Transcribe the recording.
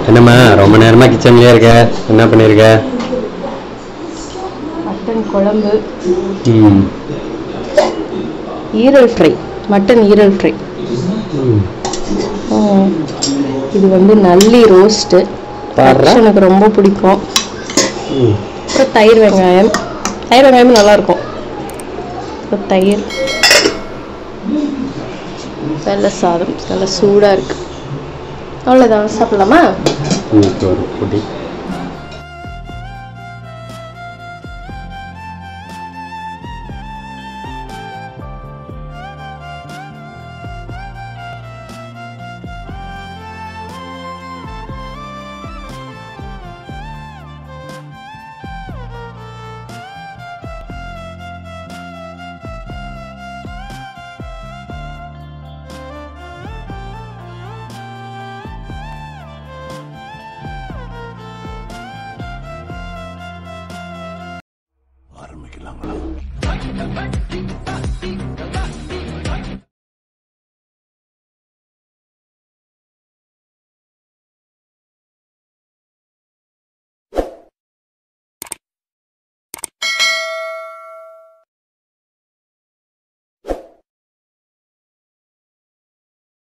என்னம்மா ரொம்ப நேரமா கிச்சன்லயே இருக்க என்ன பண்ணிருக்க மட்டன் குழம்பு ம் ஈரல் ஃப்ரை மட்டன் ஈரல் ஃப்ரை ம். இது வந்து நல்லி ரோஸ்ட்டு பாருடா. எனக்கு ரொம்ப பிடிக்கும் ம். அப்புறம் தயிர் வெங்காயம் தயிர் வெங்காயமும் நல்லா இருக்கும் அப்புறம் தயிர் வெள்ளை சாதம் நல்லா சூடாக இருக்கு அவ்வளோதான் சாப்பிடலாமா இன்னைக்கு ஒரு பொடி ஆரம்பிக்கலாங்களா